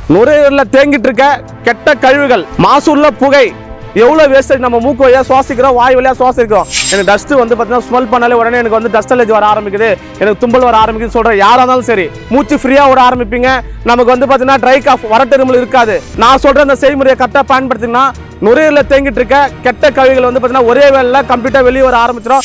நுரையீரலில் தேங்கிட்டு இருக்க கெட்ட கழிவுகள் மாசுள்ள புகை எவ்வளோ வேஸ்டேஜ் நம்ம மூக்கு வழியாக சுவாசிக்கிறோம் வாய் வழியாக சுவாசிக்கிறோம் எனக்கு டஸ்ட் வந்து பார்த்தீங்கன்னா ஸ்மெல் பண்ணாலே உடனே எனக்கு வந்து டஸ்ட் அலர்ஜி வர ஆரம்பிக்குது எனக்கு தும்பல் வர ஆரம்பிக்குது சொல்கிற யாராக இருந்தாலும் சரி மூச்சு ஃப்ரீயாக விட ஆரம்பிப்பீங்க நமக்கு வந்து பார்த்தீங்கன்னா ட்ரை காஃப் வரட்டெருமல் இருக்காது நான் சொல்கிற அந்த செய்முறையை கரெக்டாக பயன்படுத்தினா நுரையீரலில் தேங்கிட்டு இருக்க கெட்ட கழிவுகள் வந்து பார்த்தீங்கன்னா ஒரே வேலையில் கம்ப்ளீட்டாக வெளியே வர ஆரம்பிச்சிடும்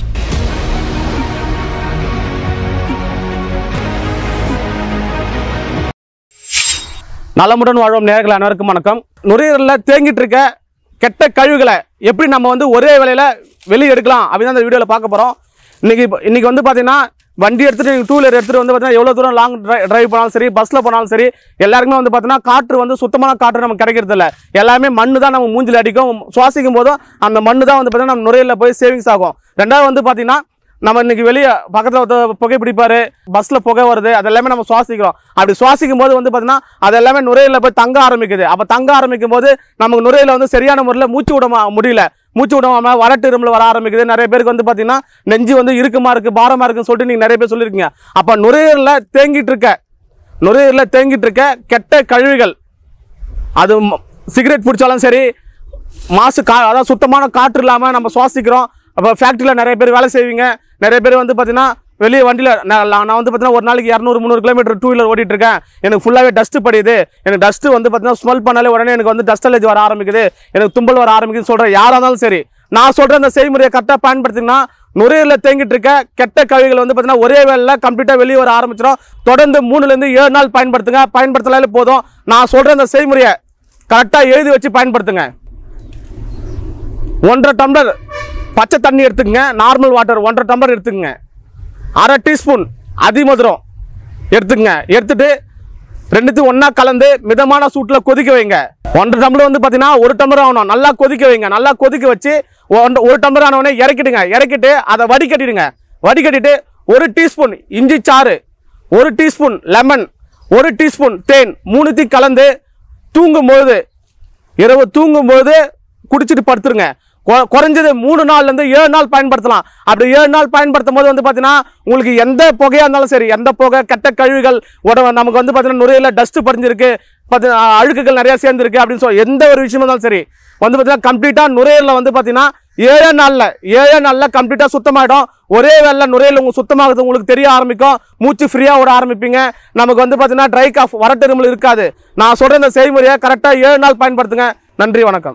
நலமுடன் வாழ்வோம் நேயர்கள் அனைவருக்கும் வணக்கம் நுரையீரலில் தேங்கிட்டு இருக்க கெட்ட கழிவுகளை எப்படி நம்ம வந்து ஒரே வேலையில் வெளியே எடுக்கலாம் அப்படின்னு அந்த வீடியோவில் பார்க்க போகிறோம் இன்னைக்கு இப்போ- இன்னைக்கு வந்து பார்த்தீங்கன்னா வண்டி எடுத்துட்டு நீங்கள் டூ வீலர் எடுத்துட்டு வந்து பார்த்தீங்கன்னா எவ்வளோ தூரம் லாங் டிரைவ் போனாலும் சரி பஸ்ஸில் போனாலும் சரி எல்லாருக்குமே வந்து பார்த்தீங்கன்னா காற்று வந்து சுத்தமான காற்று நமக்கு கிடைக்கிறது இல்லை எல்லாமே மண்ணு தான் நம்ம மூஞ்சில் அடிக்கும் சுவாசிக்கும் போதும் அந்த மண்ணு தான் வந்து பார்த்தீங்கன்னா நம்ம நுரையீரலில் போய் சேவிங்ஸ் ஆகும் ரெண்டாவது வந்து பார்த்தீங்கன்னா நம்ம இன்னைக்கு வெளியே பக்கத்தில் ஒருத்தர் புகை பிடிப்பாரு பஸ்ஸில் புகை வருது அது எல்லாமே நம்ம சுவாசிக்கிறோம் அப்படி சுவாசிக்கும் போது வந்து பார்த்தீங்கன்னா அது எல்லாமே நுரையீரலில் போய் தங்க ஆரம்பிக்குது அப்போ தங்க ஆரம்பிக்கும் போது நமக்கு நுரையீரல வந்து சரியான முறையில் மூச்சு விட மா- முடியல மூச்சு விடாம வறட்டு இருமல் வர ஆரம்பிக்குது நிறைய பேருக்கு வந்து பார்த்தீங்கன்னா நெஞ்சு வந்து இறுக்கமா இருக்கு பாரமா இருக்குன்னு சொல்லிட்டு நீங்கள் நிறைய பேர் சொல்லியிருக்கீங்க அப்போ நுரையீரலில் தேங்கிட்டு இருக்க நுரையீரலில் தேங்கிட்டு இருக்க கெட்ட கழிவுகள் அது ம- சிகரெட் பிடிச்சாலும் சரி மாசு கா அதாவது சுத்தமான காற்று இல்லாமல் நம்ம சுவாசிக்கிறோம் அப்போ ஃபேக்ட்ரியில் நிறைய பேர் வேலை செய்வீங்க நிறைய பேர் வந்து பார்த்தீங்கன்னா வெளியே வண்டியில் நான் நான் வந்து பார்த்தீங்கன்னா ஒரு நாளைக்கு இரநூறு முந்நூறு கிலோமீட்டர் டூ வீலர் ஓட்டிட்டு இருக்கேன் எனக்கு ஃபுல்லாகவே டஸ்ட் படியுது எனக்கு டஸ்ட் வந்து பார்த்தீங்கன்னா ஸ்மெல் பண்ணாலே உடனே எனக்கு வந்து டஸ்ட் அலர்ஜி வர ஆரம்பிக்குது எனக்கு தும்பல் வர ஆரம்பிக்குதுன்னு சொல்கிற யாராக இருந்தாலும் சரி நான் சொல்கிற அந்த செய்முறையை கரெக்டாக பயன்படுத்தினா நுரையீரலில் தேங்கிட்டு இருக்க கெட்ட கழிவுகள் வந்து பார்த்தீங்கன்னா ஒரே வேலையில் கம்ப்ளீட்டாக வெளியே வர ஆரம்பிச்சிடும் தொடர்ந்து மூணுலேருந்து ஏழு நாள் பயன்படுத்துங்க பயன்படுத்தலாலே போதும் நான் சொல்கிற அந்த செய்முறையை கரெக்டாக எழுதி வச்சு பயன்படுத்துங்க ஒன்றரை டம்ளர் பச்சை தண்ணி எடுத்துக்கங்க நார்மல் வாட்டர் ஒன்றரை டம்ளர் எடுத்துக்கங்க அரை டீஸ்பூன் அதிமதுரம் எடுத்துக்கங்க எடுத்துட்டு ரெண்டுத்தையும் ஒன்றா கலந்து மிதமான சூட்டில் கொதிக்க வைங்க ஒன்றரை டம்ளர் வந்து பார்த்தீங்கன்னா ஒரு டம்ளர் ஆகணும் நல்லா கொதிக்க வைங்க நல்லா கொதிக்க வச்சு ஒன்ற- ஒரு டம்ளர் ஆனவொடனே இறக்கிடுங்க இறக்கிட்டு அதை வடிகட்டிடுங்க வடிகட்டிட்டு ஒரு டீஸ்பூன் இஞ்சி சாறு ஒரு டீஸ்பூன் லெமன் ஒரு டீஸ்பூன் தேன் மூணுத்தையும் கலந்து தூங்கும்போது இரவு தூங்கும்போது குடிச்சிட்டு படுத்துருங்க கொ- குறைஞ்சது மூணு நாள்லேருந்து ஏழு நாள் பயன்படுத்தலாம் அப்படி ஏழு நாள் பயன்படுத்தும் போது வந்து பார்த்தீங்கன்னா உங்களுக்கு எந்த புகையாக இருந்தாலும் சரி எந்த புகை கெட்ட கழிவுகள் உடம்பு நமக்கு வந்து பார்த்தீங்கன்னா நுரையில் டஸ்ட் படிஞ்சிருக்கு பார்த்து அழுக்குகள் நிறையா சேர்ந்துருக்கு அப்படின்னு சொல்லி எந்த ஒரு விஷயமா இருந்தாலும் சரி வந்து பார்த்தீங்கன்னா கம்ப்ளீட்டாக நுரையீரலில் வந்து பார்த்தீங்கன்னா ஏழே நாளில் ஏழே நாளில் கம்ப்ளீட்டாக சுத்தமாயிடும் ஒரே வேலை நுரையீரல் உங்களுக்கு சுத்தமாகுது உங்களுக்கு தெரிய ஆரம்பிக்கும் மூச்சு ஃப்ரீயாக விட ஆரம்பிப்பீங்க நமக்கு வந்து பார்த்தீங்கன்னா ட்ரை காஃப் வரட்டெருமல் இருக்காது நான் சொல்கிற இந்த செய்முறையை கரெக்டாக ஏழு நாள் பயன்படுத்துங்க நன்றி வணக்கம்